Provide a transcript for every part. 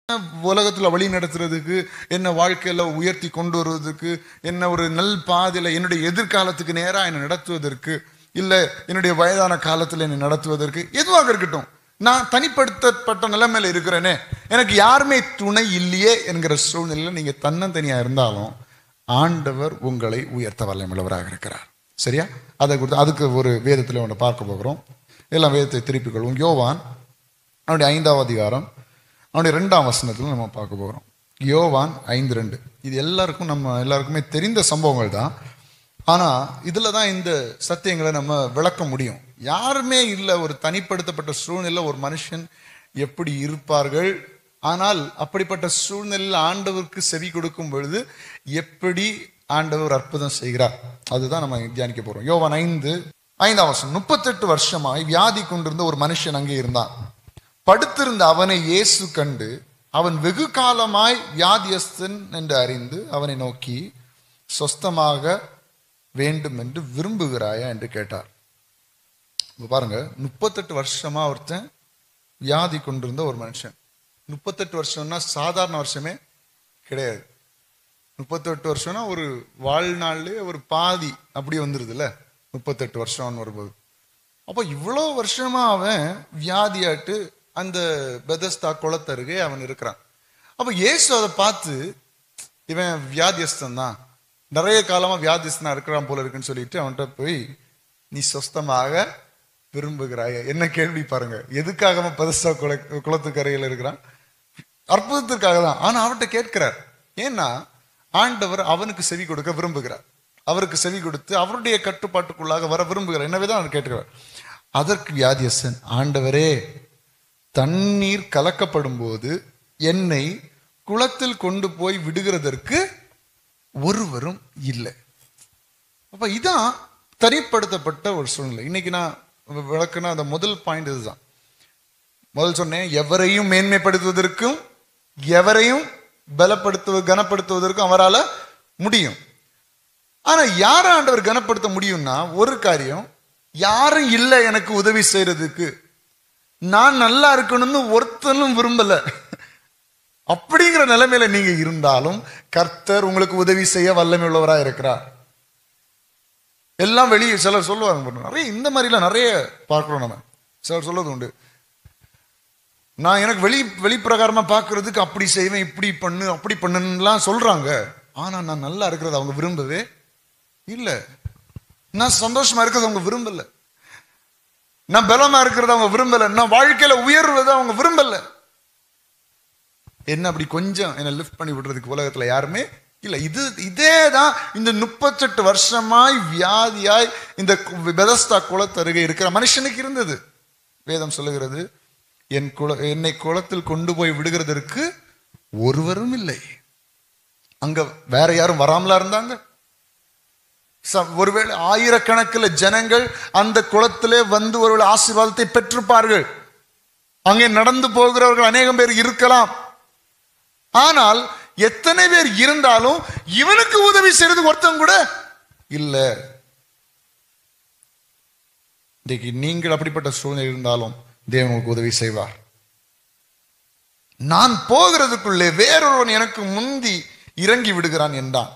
உலகத்துல வழி நடத்துறதுக்கு என்ன வாழ்க்கையில உயர்த்தி கொண்டு வருவதற்கு என்ன ஒரு நல் பாதையில என்னுடைய எதிர்காலத்துக்கு நேரா என்னை நடத்துவதற்கு இல்ல என்னுடைய வயதான காலத்துல என்னை நடத்துவதற்கு எதுவாக இருக்கட்டும் நான் தனிப்படுத்தப்பட்ட நிலைமையில இருக்கிறேனே எனக்கு யாருமே துணை இல்லையே என்கிற சூழ்நிலையில நீங்க தன்னந்தனியா இருந்தாலும் ஆண்டவர் உங்களை உயர்த்த வல்லமுள்ளவராக இருக்கிறார் சரியா அதை குறித்து அதுக்கு ஒரு வேதத்தில் ஒன்று பார்க்க போகிறோம் எல்லாம் வேதத்தை திருப்பிக் கொள்வோம் யோவான் அவனுடைய ஐந்தாவது அதிகாரம் அவனுடைய ரெண்டாம் வசனத்தில் நம்ம பார்க்க போகிறோம் யோவான் ஐந்து ரெண்டு இது எல்லாருக்கும் நம்ம எல்லாருக்குமே தெரிந்த சம்பவங்கள் தான் ஆனால் இதில் தான் இந்த சத்தியங்களை நம்ம விளக்க முடியும் யாருமே இல்லை ஒரு தனிப்படுத்தப்பட்ட சூழ்நிலை ஒரு மனுஷன் எப்படி இருப்பார்கள் ஆனால் அப்படிப்பட்ட சூழ்நிலையில் ஆண்டவருக்கு செவி கொடுக்கும் பொழுது எப்படி ஆண்டவர் அற்புதம் செய்கிறார் அதுதான் நம்ம தியானிக்க போறோம் யோவான் ஐந்து ஐந்தாம் வருஷம் முப்பத்தெட்டு வருஷமாய் வியாதி கொண்டிருந்த ஒரு மனுஷன் அங்கே இருந்தான் படுத்திருந்த அவனை இயேசு கண்டு அவன் வெகு காலமாய் வியாதியஸ்தன் என்று அறிந்து அவனை நோக்கி சொஸ்தமாக வேண்டும் என்று விரும்புகிறாயா என்று கேட்டார் இப்ப பாருங்க முப்பத்தெட்டு வருஷமா ஒருத்தன் வியாதி கொண்டிருந்த ஒரு மனுஷன் முப்பத்தெட்டு வருஷம்னா சாதாரண வருஷமே கிடையாது முப்பத்தெட்டு வருஷம்னா ஒரு வாழ்நாள்லயே ஒரு பாதி அப்படி வந்துருதுல்ல முப்பத்தெட்டு வருஷம்னு வரும்போது அப்போ இவ்வளோ வருஷமா அவன் வியாதியாட்டு அந்த பெதஸ்தா குளத்தருகே அவன் இருக்கிறான் அப்போ இயேசு அதை பார்த்து இவன் வியாதியஸ்தன் தான் நிறைய காலமா வியாதிஸ்தனா இருக்கிறான் போல இருக்குன்னு சொல்லிட்டு அவன்கிட்ட போய் நீ சொஸ்தமாக விரும்புகிறாய என்ன கேள்வி பாருங்க எதுக்காக அவன் பெதஸ்தா குள குளத்துக்கரையில் இருக்கிறான் அற்புதத்திற்காக தான் ஆனா அவர்கிட்ட கேட்கிறார் ஏன்னா ஆண்டவர் அவனுக்கு செவி கொடுக்க விரும்புகிறார் அவருக்கு செவி கொடுத்து அவருடைய கட்டுப்பாட்டுக்குள்ளாக வர விரும்புகிறார் எனவேதான் அவர் கேட்கிறார் அதற்கு வியாதியசன் ஆண்டவரே தண்ணீர் கலக்கப்படும் போது என்னை குளத்தில் கொண்டு போய் விடுகிறதற்கு ஒருவரும் இல்லை அப்ப இதான் தனிப்படுத்தப்பட்ட ஒரு சூழ்நிலை இன்னைக்கு நான் விளக்குன அந்த முதல் பாயிண்ட் இதுதான் முதல் சொன்னேன் எவரையும் மேன்மைப்படுத்துவதற்கும் எவரையும் பலப்படுத்துவ கனப்படுத்துவதற்கும் அவரால முடியும் ஆனா யார ஆண்டவர் கனப்படுத்த முடியும்னா ஒரு காரியம் யாரும் இல்லை எனக்கு உதவி செய்யறதுக்கு நான் நல்லா இருக்கணும்னு ஒருத்தனும் விரும்பல அப்படிங்கிற நிலைமையில நீங்க இருந்தாலும் கர்த்தர் உங்களுக்கு உதவி செய்ய வல்லமை உள்ளவரா இருக்கிறார் எல்லாம் வெளியே சிலர் சொல்லுவாங்க பாருங்க. நிறைய இந்த மாதிரிலாம் நிறைய பார்க்கிறோம் நம்ம சிலர் சொல்றது உண்டு நான் எனக்கு வெளி வெளிப்பிரகாரமா பார்க்கிறதுக்கு அப்படி செய்வேன் இப்படி பண்ணு அப்படி பண்ணுலாம் சொல்றாங்க ஆனா நான் நல்லா இருக்கிறது அவங்க விரும்பவே இல்லை நான் சந்தோஷமா இருக்கிறது அவங்க விரும்பல நான் பலமா இருக்கிறது அவங்க விரும்பல நான் வாழ்க்கையில உயர்வதை அவங்க விரும்பல என்ன அப்படி கொஞ்சம் என்ன லிஃப்ட் பண்ணி விடுறதுக்கு உலகத்துல யாருமே இல்ல இது இதே தான் இந்த முப்பத்தெட்டு வருஷமாய் வியாதியாய் இந்த கு- பெதஸ்தா குளத்தருகே இருக்கிற மனுஷனுக்கு இருந்தது வேதம் சொல்லுகிறது என் குல என்னை குளத்தில் கொண்டு போய் விடுகிறதற்கு ஒருவரும் இல்லை அங்க வேற யாரும் வராமலா இருந்தாங்க ச- ஒருவேளை ஆயிரக்கணக்கில் ஜனங்கள் அந்த குளத்திலே வந்து ஒருவேளை ஆசீர்வாதத்தை பெற்றிருப்பார்கள் அங்கே நடந்து போகிறவர்கள் அநேகம் பேர் இருக்கலாம் ஆனால் எத்தனை பேர் இருந்தாலும் இவனுக்கு உதவி செய்யறது ஒருத்தன் கூட இல்ல இன்றைக்கு நீங்கள் அப்படிப்பட்ட சூழ்நிலை இருந்தாலும் தேவன் உங்களுக்கு உதவி செய்வார் நான் போகிறதுக்குள்ளே வேறொருவன் எனக்கு முந்தி இறங்கி விடுகிறான் என்றான்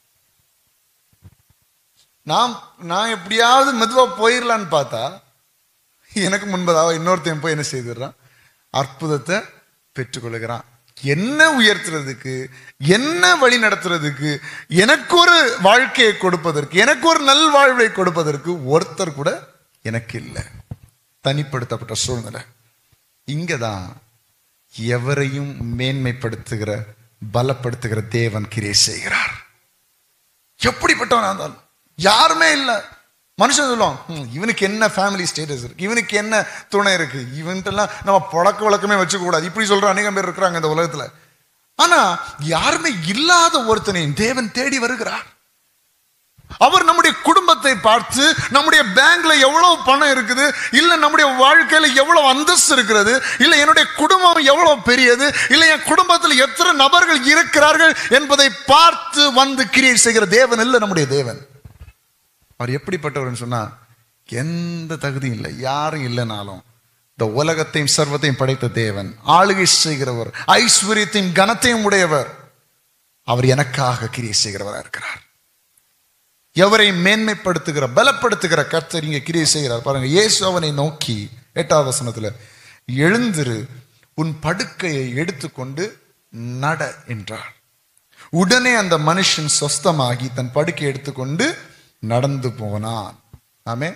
நான் நான் எப்படியாவது மெதுவா போயிடலான்னு பார்த்தா எனக்கு முன்பதாக இன்னொருத்தன் போய் என்ன செய்துடுறான் அற்புதத்தை பெற்றுக்கொள்கிறான் என்ன உயர்த்துறதுக்கு என்ன வழி நடத்துறதுக்கு எனக்கு ஒரு வாழ்க்கையை கொடுப்பதற்கு எனக்கு ஒரு நல்வாழ்வை கொடுப்பதற்கு ஒருத்தர் கூட எனக்கு இல்லை தனிப்படுத்தப்பட்ட சூழ்நிலை இங்கதான் எவரையும் மேன்மைப்படுத்துகிற பலப்படுத்துகிற தேவன் கிரியை செய்கிறார் எப்படிப்பட்டவனா இருந்தாலும் யாருமே இல்ல மனுஷன் சொல்லுவான் "ஹம், இவனுக்கு என்ன ஃபேமிலி ஸ்டேட்டஸ் இருக்கு இவனுக்கு என்ன துணை இருக்கு இவன்ட்டெல்லாம் நம்ம பழக்க வழக்கமே வச்சுக்க கூடாது இப்படி சொல்ற அநேகம் பேர் இருக்கிறாங்க இந்த உலகத்துல ஆனா யாருமே இல்லாத ஒருத்தனையும் தேவன் தேடி வருகிறார் அவர் நம்முடைய குடும்பத்தை பார்த்து நம்முடைய பேங்க்ல எவ்வளவு பணம் இருக்குது இல்ல நம்முடைய வாழ்க்கையில எவ்வளவு அந்தஸ்து இருக்கிறது இல்ல என்னுடைய குடும்பம் எவ்வளவு பெரியது இல்ல என் குடும்பத்தில் எத்தனை நபர்கள் இருக்கிறார்கள் என்பதை பார்த்து வந்து கிரியை செய்கிற தேவன் இல்ல நம்முடைய தேவன் அவர் எப்படிப்பட்டவர்னு சொன்னா எந்த தகுதியும் இல்லை யாரும் இல்லைனாலும் இந்த உலகத்தையும் சர்வத்தையும் படைத்த தேவன் ஆளுகை செய்கிறவர் ஐஸ்வர்யத்தையும் கனத்தையும் உடையவர் அவர் எனக்காக கிரியை செய்கிறவராக இருக்கிறார் எவரை மேன்மைப்படுத்துகிற பலப்படுத்துகிற கர்த்தர் இங்க கிரியை செய்கிறார் பாருங்க இயேசு அவனை நோக்கி எட்டாவது வசனத்துல எழுந்திரு உன் படுக்கையை எடுத்துக்கொண்டு நட என்றார் உடனே அந்த மனுஷன் சொஸ்தமாகி தன் படுக்கையை எடுத்துக்கொண்டு நடந்து போனான் ஆமே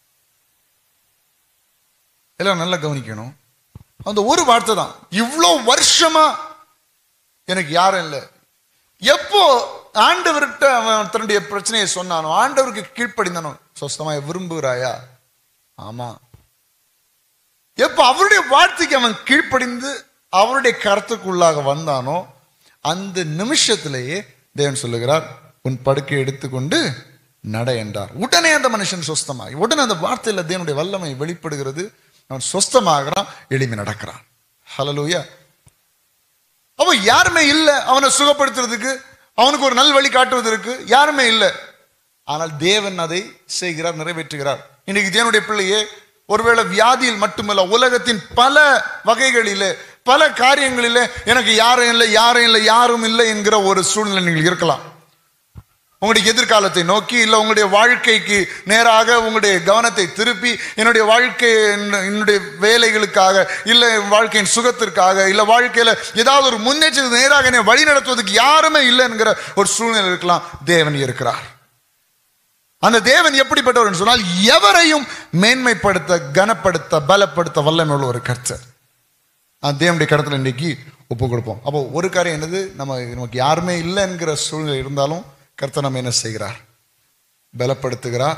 எல்லாம் நல்லா கவனிக்கணும் அந்த ஒரு வார்த்தை தான் இவ்வளோ வருஷமா எனக்கு யாரும் இல்லை எப்போ ஆண்டவர்கிட்ட அவன் தன்னுடைய பிரச்சனையை சொன்னானோ ஆண்டவருக்கு கீழ்ப்படிந்தானோ சொஸ்தமா விரும்புகிறாயா ஆமா எப்ப அவருடைய வார்த்தைக்கு அவன் கீழ்ப்படிந்து அவருடைய கருத்துக்குள்ளாக வந்தானோ அந்த நிமிஷத்திலேயே தேவன் சொல்லுகிறார் உன் படுக்கை எடுத்துக்கொண்டு நட என்றார் உடனே அந்த மனுஷன் சொஸ்தமாகி உடனே அந்த வார்த்தையில தேவனுடைய வல்லமை வெளிப்படுகிறது அவன் சொஸ்தமாகறான் எளிமை நடக்கிறான் ஹலலூயா அவன் யாருமே இல்லை அவனை சுகப்படுத்துறதுக்கு அவனுக்கு ஒரு நல் வழி காட்டுவதற்கு யாருமே இல்லை ஆனால் தேவன் அதை செய்கிறார் நிறைவேற்றுகிறார் இன்னைக்கு தேவனுடைய பிள்ளையே ஒருவேளை வியாதியில் மட்டுமல்ல உலகத்தின் பல வகைகளிலே பல காரியங்களிலே எனக்கு யாரும் இல்லை யாரும் இல்லை யாரும் இல்லை என்கிற ஒரு சூழ்நிலை நீங்கள் இருக்கலாம் உங்களுடைய எதிர்காலத்தை நோக்கி இல்லை உங்களுடைய வாழ்க்கைக்கு நேராக உங்களுடைய கவனத்தை திருப்பி என்னுடைய வாழ்க்கை என்னுடைய வேலைகளுக்காக இல்லை வாழ்க்கையின் சுகத்திற்காக இல்லை வாழ்க்கையில ஏதாவது ஒரு முன்னேற்றத்துக்கு நேராக என்னை வழி நடத்துவதற்கு யாருமே இல்லை என்கிற ஒரு சூழ்நிலை இருக்கலாம் தேவன் இருக்கிறார் அந்த தேவன் எப்படிப்பட்டவர் சொன்னால் எவரையும் மேன்மைப்படுத்த கனப்படுத்த பலப்படுத்த வல்லமை உள்ள ஒரு கர்த்தர் அந்த தேவனுடைய கடத்துல இன்னைக்கு ஒப்பு கொடுப்போம் அப்போ ஒரு காரியம் என்னது நம்ம நமக்கு யாருமே இல்லை என்கிற சூழ்நிலை இருந்தாலும் கர்த்தர் நம்ம என்ன செய்கிறார் பலப்படுத்துகிறார்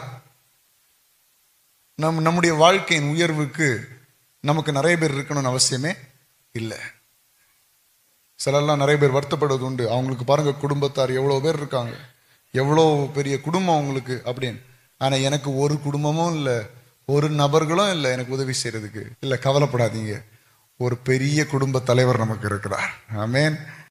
நம் நம்முடைய வாழ்க்கையின் உயர்வுக்கு நமக்கு நிறைய பேர் இருக்கணும்னு அவசியமே இல்லை சிலர்லாம் நிறைய பேர் வருத்தப்படுவது உண்டு அவங்களுக்கு பாருங்க குடும்பத்தார் எவ்வளோ பேர் இருக்காங்க எவ்வளோ பெரிய குடும்பம் அவங்களுக்கு அப்படின்னு ஆனால் எனக்கு ஒரு குடும்பமும் இல்லை ஒரு நபர்களும் இல்லை எனக்கு உதவி செய்யறதுக்கு இல்லை கவலைப்படாதீங்க ஒரு பெரிய குடும்ப தலைவர் நமக்கு இருக்கிறார் ஆமேன்